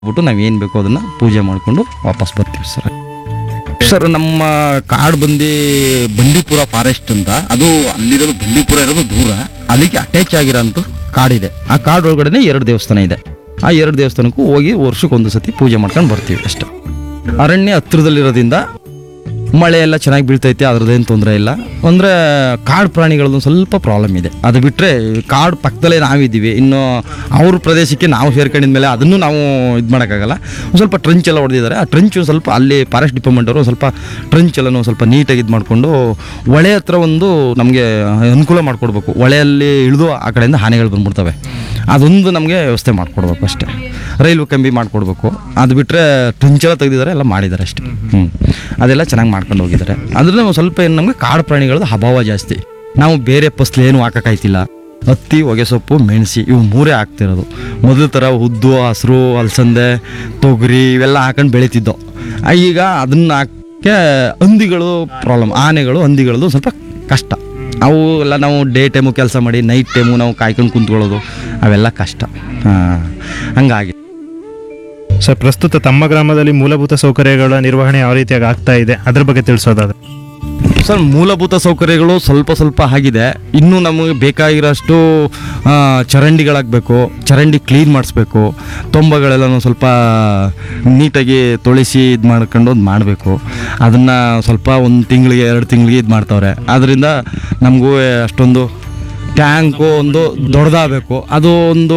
ಬಿಟ್ಟು ನಾವು ಏನು ಬೇಕೋ ಅದನ್ನು ಪೂಜೆ ಮಾಡಿಕೊಂಡು ವಾಪಸ್ ಬರ್ತೀವಿ ಸರ್ ಸರ್ ನಮ್ಮ ಕಾಡು ಬಂದು ಬಂಡೀಪುರ ಫಾರೆಸ್ಟ್ ಅಂತ ಅದು ಅಲ್ಲಿರೋದು ಬಂಡೀಪುರ ಇರೋದು ದೂರ ಅದಕ್ಕೆ ಅಟ್ಯಾಚ್ ಆಗಿರೋಂಥ ಕಾಡಿದೆ ಆ ಕಾಡು ಒಳಗಡೆ ಎರಡು ದೇವಸ್ಥಾನ ಇದೆ ಆ ಎರಡು ದೇವಸ್ಥಾನಕ್ಕೂ ಹೋಗಿ ವರ್ಷಕ್ಕೊಂದು ಸತಿ ಪೂಜೆ ಮಾಡ್ಕೊಂಡು ಬರ್ತೀವಿ ಅಷ್ಟೇ ಅರಣ್ಯ ಹತ್ರದಲ್ಲಿರೋದ್ರಿಂದ ಮಳೆ ಎಲ್ಲ ಚೆನ್ನಾಗಿ ಬೀಳ್ತೈತೆ ಅದ್ರದ್ದೇನು ತೊಂದರೆ ಇಲ್ಲ ಅಂದರೆ ಕಾಡು ಪ್ರಾಣಿಗಳದ್ದು ಸ್ವಲ್ಪ ಪ್ರಾಬ್ಲಮ್ ಇದೆ ಅದು ಬಿಟ್ಟರೆ ಕಾಡು ಪಕ್ಕದಲ್ಲೇ ನಾವಿದ್ದೀವಿ ಇನ್ನು ಅವ್ರ ಪ್ರದೇಶಕ್ಕೆ ನಾವು ಸೇರ್ಕೊಂಡಿದ್ಮೇಲೆ ಅದನ್ನು ನಾವು ಇದು ಮಾಡೋಕ್ಕಾಗಲ್ಲ ಒಂದು ಸ್ವಲ್ಪ ಟ್ರಂಚ್ ಎಲ್ಲ ಹೊಡೆದಿದ್ದಾರೆ ಆ ಟ್ರಂಚು ಸ್ವಲ್ಪ ಅಲ್ಲಿ ಫಾರೆಸ್ಟ್ ಡಿಪಾರ್ಟ್ಮೆಂಟ್ ಅವರು ಸ್ವಲ್ಪ ಟ್ರಂಚ್ ಎಲ್ಲನೂ ಸ್ವಲ್ಪ ನೀಟಾಗಿ ಇದು ಮಾಡಿಕೊಂಡು ಹೊಳೆ ಹತ್ರ ಒಂದು ನಮಗೆ ಅನುಕೂಲ ಮಾಡಿಕೊಡ್ಬೇಕು ಹೊಳೆಯಲ್ಲಿ ಇಳಿದು ಆ ಕಡೆಯಿಂದ ಆನೆಗಳು ಬಂದ್ಬಿಡ್ತವೆ ಅದೊಂದು ನಮಗೆ ವ್ಯವಸ್ಥೆ ಮಾಡಿಕೊಡ್ಬೇಕು ಅಷ್ಟೇ ರೈಲ್ವೆ ಕಂಬಿ ಮಾಡಿಕೊಡ್ಬೇಕು ಅದು ಬಿಟ್ಟರೆ ಟ್ರಂಚೆಲ್ಲ ತೆಗೆದಿದ್ದಾರೆ ಎಲ್ಲ ಮಾಡಿದ್ದಾರೆ ಅಷ್ಟೇ ಹ್ಞೂ ಅದೆಲ್ಲ ಚೆನ್ನಾಗಿ ಮಾಡ್ಕೊಂಡು ಹೋಗಿದ್ದಾರೆ ಅದರಿಂದ ಒಂದು ಸ್ವಲ್ಪ ಏನು ನಮಗೆ ಕಾಡು ಪ್ರಾಣಿಗಳದ್ದು ಅಭಾವ ಜಾಸ್ತಿ ನಾವು ಬೇರೆ ಫಸ್ಲು ಏನು ಹಾಕೋಕ್ಕಾಯ್ತಿಲ್ಲ ಹತ್ತಿ ಹೊಗೆ ಸೊಪ್ಪು ಮೆಣಸಿ ಇವು ಮೂರೇ ಹಾಕ್ತಿರೋದು ಮೊದಲ ಥರ ಉದ್ದು ಹಸಿರು ಅಲಸಂದೆ ತೊಗರಿ ಇವೆಲ್ಲ ಹಾಕೊಂಡು ಬೆಳೀತಿದ್ದೋ ಆ, ಈಗ ಅದನ್ನ ಹಾಕಕ್ಕೆ ಹಂದಿಗಳು ಪ್ರಾಬ್ಲಮ್ ಆನೆಗಳು ಹಂದಿಗಳದ್ದು ಸ್ವಲ್ಪ ಕಷ್ಟ ಅವು ಎಲ್ಲ ನಾವು ಡೇ ಟೈಮು ಕೆಲಸ ಮಾಡಿ ನೈಟ್ ಟೈಮು ನಾವು ಕಾಯ್ಕೊಂಡು ಕುಂತ್ಕೊಳ್ಳೋದು ಅವೆಲ್ಲ ಕಷ್ಟ ಹಾಂ ಹಂಗಾಗಿ ಸರ್ ಪ್ರಸ್ತುತ ತಮ್ಮ ಗ್ರಾಮದಲ್ಲಿ ಮೂಲಭೂತ ಸೌಕರ್ಯಗಳ ನಿರ್ವಹಣೆ ಯಾವ ರೀತಿಯಾಗಿ ಆಗ್ತಾ ಇದೆ ಅದ್ರ ಬಗ್ಗೆ ತಿಳಿಸೋದಾದ್ರೆ ಸರ್ ಮೂಲಭೂತ ಸೌಕರ್ಯಗಳು ಸ್ವಲ್ಪ ಸ್ವಲ್ಪ ಆಗಿದೆ ಇನ್ನೂ ನಮಗೆ ಬೇಕಾಗಿರೋಷ್ಟು ಆ, ಚರಂಡಿಗಳಾಗಬೇಕು ಚರಂಡಿ ಕ್ಲೀನ್ ಮಾಡಿಸ್ಬೇಕು ತೊಂಬಗಳೆಲ್ಲನೂ ಸ್ವಲ್ಪ ನೀಟಾಗಿ ತೊಳಿಸಿ ಇದು ಮಾಡ್ಕೊಂಡು ಅದು ಮಾಡಬೇಕು ಅದನ್ನು ಸ್ವಲ್ಪ ಒಂದು ತಿಂಗಳಿಗೆ ಎರಡು ತಿಂಗಳಿಗೆ ಇದು ಮಾಡ್ತಾವ್ರೆ ಅದರಿಂದ ನಮಗೂ ಅಷ್ಟೊಂದು ಟ್ಯಾಂಕು ಒಂದು ದೊಡ್ಡದಾಗಬೇಕು ಅದು ಒಂದು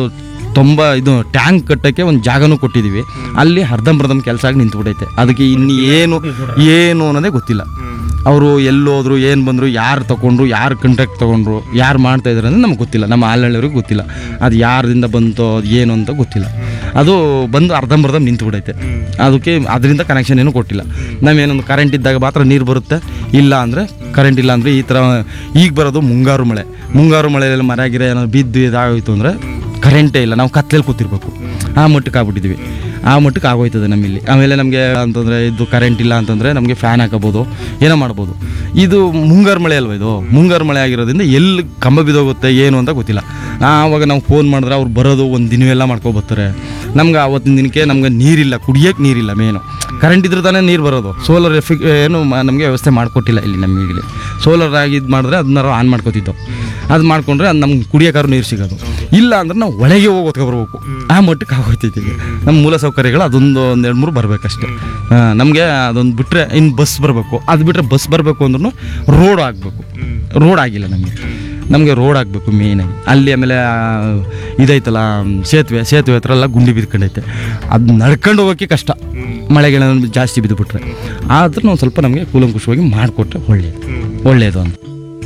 ತುಂಬ ಇದು ಟ್ಯಾಂಕ್ ಕಟ್ಟಕ್ಕೆ ಒಂದು ಜಾಗನೂ ಕೊಟ್ಟಿದ್ದೀವಿ ಅಲ್ಲಿ ಅರ್ಧಂಬರ್ಧಂ ಕೆಲಸ ಆಗಿ ನಿಂತ್ಬಿಟ್ಟೈತೆ ಅದಕ್ಕೆ ಇನ್ನು ಏನು ಏನು ಅನ್ನೋದೇ ಗೊತ್ತಿಲ್ಲ ಅವರು ಎಲ್ಲೋದ್ರು ಏನು ಬಂದರು ಯಾರು ತಗೊಂಡ್ರು ಯಾರು ಕಾಂಟ್ಯಾಕ್ಟ್ ತೊಗೊಂಡ್ರು ಯಾರು ಮಾಡ್ತಾ ಇದ್ದಾರೆ ಅಂದರೆ ನಮ್ಗೆ ಗೊತ್ತಿಲ್ಲ ನಮ್ಮ ಆಲ್ಹಳ್ಳಿಯವ್ರಿಗೆ ಗೊತ್ತಿಲ್ಲ ಅದು ಯಾರಿಂದ ಬಂತೋ ಅದು ಏನು ಅಂತ ಗೊತ್ತಿಲ್ಲ ಅದು ಬಂದು ಅರ್ಧಂಬರ್ಧಂ ನಿಂತ್ಬಿಟ್ಟೈತೆ ಅದಕ್ಕೆ ಅದರಿಂದ ಕನೆಕ್ಷನ್ ಏನೂ ಕೊಟ್ಟಿಲ್ಲ ನಾವೇನೊಂದು ಕರೆಂಟ್ ಇದ್ದಾಗ ಮಾತ್ರ ನೀರು ಬರುತ್ತೆ ಇಲ್ಲ ಅಂದರೆ ಕರೆಂಟ್ ಇಲ್ಲ ಅಂದರೆ ಈ ಥರ ಈಗ ಬರೋದು ಮುಂಗಾರು ಮಳೆ ಮುಂಗಾರು ಮಳೆಯಲ್ಲಿ ಮರ ಗಿರ ಏನಾದ್ರು ಬಿದ್ದು ಇದಾಗೋಯ್ತು ಅಂದರೆ ಕರೆಂಟೇ ಇಲ್ಲ ನಾವು ಕತ್ಲೆಯಲ್ಲಿ ಕೂತಿರ್ಬೇಕು ಆ ಮಟ್ಟಕ್ಕೆ ಆಗ್ಬಿಟ್ಟಿದ್ವಿ ಆ ಮಟ್ಟಕ್ಕೆ ಆಗೋಯ್ತದೆ ನಮ್ಮಲ್ಲಿ ಆಮೇಲೆ ನಮಗೆ ಅಂತಂದರೆ ಇದು ಕರೆಂಟ್ ಇಲ್ಲ ಅಂತಂದರೆ ನಮಗೆ ಫ್ಯಾನ್ ಹಾಕೋಬೋದು ಏನೋ ಮಾಡ್ಬೋದು ಇದು ಮುಂಗಾರು ಮಳೆ ಅಲ್ವಾ ಇದು ಮುಂಗಾರು ಮಳೆ ಆಗಿರೋದ್ರಿಂದ ಎಲ್ಲಿ ಕಂಬ ಬಿದ್ದೋಗುತ್ತೆ ಏನು ಅಂತ ಗೊತ್ತಿಲ್ಲ ಆವಾಗ ನಾವು ಫೋನ್ ಮಾಡಿದ್ರೆ ಅವ್ರು ಬರೋದು ಒಂದು ದಿನವೆಲ್ಲ ಮಾಡ್ಕೊಬರ್ತಾರೆ ನಮ್ಗೆ ಆವತ್ತಿನ ದಿನಕ್ಕೆ ನಮ್ಗೆ ನೀರಿಲ್ಲ ಕುಡಿಯೋಕ್ಕೆ ನೀರಿಲ್ಲ ಮೇನು ಕರೆಂಟ್ ಇದ್ರೆ ತಾನೇ ನೀರು ಬರೋದು ಸೋಲಾರ್ ಎಫಿ ಏನು ನಮಗೆ ವ್ಯವಸ್ಥೆ ಮಾಡಿಕೊಟ್ಟಿಲ್ಲ ಇಲ್ಲಿ ನಮ್ಮ ಇಲ್ಲಿ ಸೋಲಾರ್ ಆಗಿ ಇದು ಮಾಡಿದ್ರೆ ಅದನ್ನ ನಾವು ಆನ್ ಮಾಡ್ಕೊತಿದ್ದೋ ಅದು ಮಾಡ್ಕೊಂಡ್ರೆ ಅದು ನಮ್ಗೆ ಕುಡಿಯೋಕ್ಕಾದ್ರು ನೀರು ಸಿಗೋದು ಇಲ್ಲ ಅಂದ್ರೆ ನಾವು ಒಳಗೆ ಹೋಗಿ ಹೊತ್ಕೊಬರ್ಬೇಕು ಆ ಮಟ್ಟಕ್ಕೆ ಆಗೋಯ್ತೈತಿ ಈಗ ನಮ್ಮ ಮೂಲ ಸೌಕರ್ಯಗಳು ಅದೊಂದು ಒಂದು ಎರಡು ಮೂರು ಬರಬೇಕಷ್ಟೆ ನಮಗೆ ಅದೊಂದು ಬಿಟ್ಟರೆ ಇನ್ನು ಬಸ್ ಬರಬೇಕು ಅದು ಬಿಟ್ಟರೆ ಬಸ್ ಬರಬೇಕು ಅಂದ್ರೂ ರೋಡ್ ಆಗಬೇಕು ರೋಡ್ ಆಗಿಲ್ಲ ನಮಗೆ ನಮಗೆ ರೋಡ್ ಆಗಬೇಕು ಮೇಯ್ನಾಗಿ ಅಲ್ಲಿ ಆಮೇಲೆ ಆ, ಇದೈತಲ್ಲ ಸೇತುವೆ ಸೇತುವೆ ಹತ್ರ ಎಲ್ಲ ಗುಂಡಿ ಬಿದ್ಕೊಂಡೈತೆ ಅದು ನಡ್ಕೊಂಡು ಹೋಗೋಕ್ಕೆ ಕಷ್ಟ ಮಳೆಗೆ ಜಾಸ್ತಿ ಬಿದ್ದುಬಿಟ್ರೆ ಆದ್ರೂ ಒಂದು ಸ್ವಲ್ಪ ನಮಗೆ ಕೂಲಂಕುಷವಾಗಿ ಮಾಡಿಕೊಟ್ರೆ ಒಳ್ಳೆಯದು ಒಳ್ಳೆಯದು ಅಂತ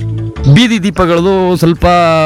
ಬೀದಿ ದೀಪಗಳದು ಸ್ವಲ್ಪ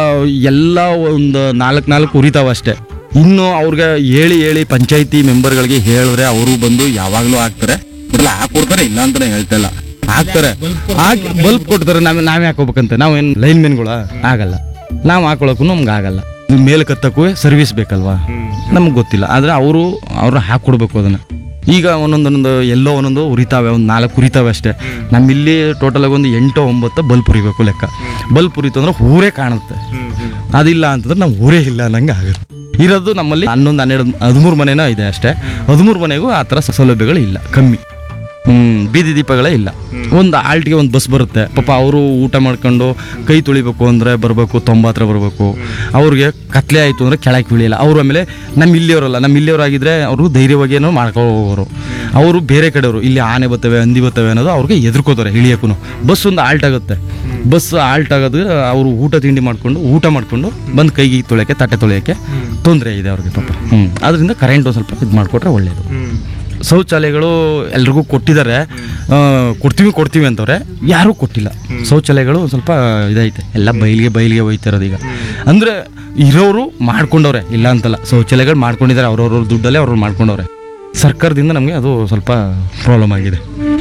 ಎಲ್ಲ ಒಂದು ನಾಲ್ಕು ನಾಲ್ಕು ಉರಿತಾವ ಅಷ್ಟೇ ಇನ್ನು ಅವ್ರಿಗೆ ಹೇಳಿ ಹೇಳಿ ಪಂಚಾಯತಿ ಮೆಂಬರ್ಗಳಿಗೆ ಹೇಳಿದ್ರೆ ಅವರು ಬಂದು ಯಾವಾಗಲೂ ಹಾಕ್ತಾರೆ ಇಲ್ಲ ಹಾಕೊಡ್ತಾರೆ ಇಲ್ಲ ಅಂತಾನೆ ಹೇಳ್ತಾ ಇಲ್ಲ ಹಾಕ್ತಾರೆ ಹಾಕಿ ಬಲ್ಬ್ ಕೊಡ್ತಾರೆ ನಾವೇ ನಾವೇ ಹಾಕೋಬೇಕಂತ ನಾವೇನು ಲೈನ್ ಮೆನ್ಗಳ ಆಗಲ್ಲ ನಾವು ಹಾಕೊಳಕ್ಕೂ ನಮ್ಗೆ ಆಗಲ್ಲ ಇದು ಮೇಲೆ ಕತ್ತಕ್ಕೂ ಸರ್ವಿಸ್ ಬೇಕಲ್ವಾ ನಮ್ಗೆ ಗೊತ್ತಿಲ್ಲ ಆದರೆ ಅವರು ಅವ್ರು ಹಾಕ್ಕೊಡ್ಬೇಕು ಅದನ್ನು ಈಗ ಒಂದೊಂದೊಂದು ಎಲ್ಲೋ ಒಂದೊಂದು ಉರಿತಾವೆ ಒಂದು ನಾಲ್ಕು ಉರಿತಾವೆ ಅಷ್ಟೇ ನಮ್ಮಿಲ್ಲಿ ಟೋಟಲಾಗಿ ಒಂದು ಎಂಟು ಒಂಬತ್ತು ಬಲ್ಪ್ ಉರಿಬೇಕು ಲೆಕ್ಕ ಬಲ್ಪ್ ಉರಿತು ಅಂದ್ರೆ ಊರೇ ಕಾಣುತ್ತೆ ಅದಿಲ್ಲ ಅಂತಂದ್ರೆ ನಾವು ಊರೇ ಇಲ್ಲ ಅನ್ನಂಗೆ ಆಗುತ್ತೆ ಇರೋದು ನಮ್ಮಲ್ಲಿ ಹನ್ನೊಂದು ಹನ್ನೆರಡು ಹದಿಮೂರು ಮನೆನೋ ಇದೆ ಅಷ್ಟೇ ಹದಿಮೂರು ಮನೆಗೂ ಆ ಥರ ಸೌಲಭ್ಯಗಳು ಇಲ್ಲ ಕಮ್ಮಿ ಹ್ಮ್ ಬೀದಿ ದೀಪಗಳೇ ಇಲ್ಲ ಒಂದು ಆಲ್ಟಿಗೆ ಒಂದು ಬಸ್ ಬರುತ್ತೆ ಪಾಪ ಅವರು ಊಟ ಮಾಡ್ಕೊಂಡು ಕೈ ತೊಳಿಬೇಕು ಅಂದರೆ ಬರಬೇಕು ತೊಂಬತ್ತರ ಬರಬೇಕು ಅವ್ರಿಗೆ ಕತ್ಲೆ ಆಯಿತು ಅಂದರೆ ಕೆಳಗೆ ಬೀಳಿಲ್ಲ ಅವರು ಆಮೇಲೆ ನಮ್ಮ ಇಲ್ಲಿಯವರಲ್ಲ ನಮ್ಮ ಇಲ್ಲಿಯವರಾಗಿದ್ದರೆ ಅವರು ಧೈರ್ಯವಾಗಿ ಏನೋ ಮಾಡ್ಕೋರು ಅವರು ಬೇರೆ ಕಡೆಯವರು ಇಲ್ಲಿ ಆನೆ ಬರ್ತವೆ ಹಂದಿ ಬರ್ತವೆ ಅನ್ನೋದು ಅವ್ರಿಗೆ ಎದುರ್ಕೋತಾರೆ ಇಳಿಯಕ್ಕೂ ಬಸ್ ಒಂದು ಆಲ್ಟ್ ಆಗುತ್ತೆ ಬಸ್ ಆಲ್ಟ್ ಆಗೋದು ಅವರು ಊಟ ತಿಂಡಿ ಮಾಡ್ಕೊಂಡು ಊಟ ಮಾಡ್ಕೊಂಡು ಬಂದು ಕೈಗೆ ತೊಳೆಯೋಕ್ಕೆ ತಟ್ಟೆ ತೊಳೆಯೋಕ್ಕೆ ತೊಂದರೆ ಇದೆ ಅವ್ರಿಗೆ ಪಾಪ ಹ್ಞೂ ಅದರಿಂದ ಕರೆಂಟ್ ಒಂದು ಸ್ವಲ್ಪ ಇದು ಮಾಡಿಕೊಟ್ರೆ ಒಳ್ಳೆಯದು ಶೌಚಾಲಯಗಳು ಎಲ್ರಿಗೂ ಕೊಟ್ಟಿದ್ದಾರೆ ಆ, ಕೊಡ್ತೀವಿ ಕೊಡ್ತೀವಿ ಅಂತವ್ರೆ ಯಾರೂ ಕೊಟ್ಟಿಲ್ಲ ಶೌಚಾಲಯಗಳು ಒಂದ್ ಸ್ವಲ್ಪ ಇದೈತೆ ಎಲ್ಲ ಬಯಲಿಗೆ ಬಯಲಿಗೆ ಹೋಯ್ತಿರೋದು ಈಗ ಅಂದರೆ ಇರೋರು ಮಾಡ್ಕೊಂಡವ್ರೆ ಇಲ್ಲ ಅಂತಲ್ಲ ಶೌಚಾಲಯಗಳು ಮಾಡ್ಕೊಂಡಿದ್ದಾರೆ ಅವ್ರವ್ರ ದುಡ್ಡಲ್ಲೇ ಅವ್ರು ಮಾಡ್ಕೊಂಡವ್ರೆ ಸರ್ಕಾರದಿಂದ ನಮಗೆ ಅದು ಸ್ವಲ್ಪ ಪ್ರಾಬ್ಲಮ್ ಆಗಿದೆ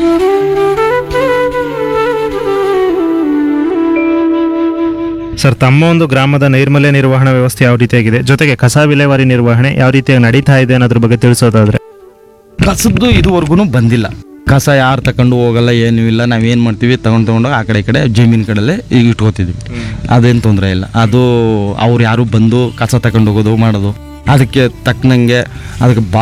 ಸರ್ ತಮ್ಮ ಒಂದು ಗ್ರಾಮದ ನೈರ್ಮಲ್ಯ ನಿರ್ವಹಣಾ ವ್ಯವಸ್ಥೆ ಯಾವ ರೀತಿಯಾಗಿದೆ ಜೊತೆಗೆ ಕಸ ವಿಲೇವಾರಿ ನಿರ್ವಹಣೆ ಯಾವ ರೀತಿಯಾಗಿ ನಡೀತಾ ಇದೆ ಅನ್ನೋದ್ರ ಬಗ್ಗೆ ತಿಳಿಸೋದಾದ್ರೆ ಕಸದ್ದು ಇದುವರೆಗೂ ಬಂದಿಲ್ಲ ಕಸ ಯಾರು ತಗೊಂಡು ಹೋಗಲ್ಲ ಏನೂ ಇಲ್ಲ ನಾವೇನು ಮಾಡ್ತೀವಿ ತಗೊಂಡು ತಗೊಂಡು ಆ ಕಡೆ ಈ ಕಡೆ ಜಮೀನು ಕಡೆಲ್ಲೇ ಈಗ ಇಟ್ಕೋತಿದ್ವಿ ಅದೇನು ತೊಂದರೆ ಇಲ್ಲ ಅದು ಅವ್ರು ಯಾರು ಬಂದು ಕಸ ತಗೊಂಡು ಹೋಗೋದು ಮಾಡೋದು ಅದಕ್ಕೆ ತಕ್ಕನಂಗೆ ಅದಕ್ಕೆ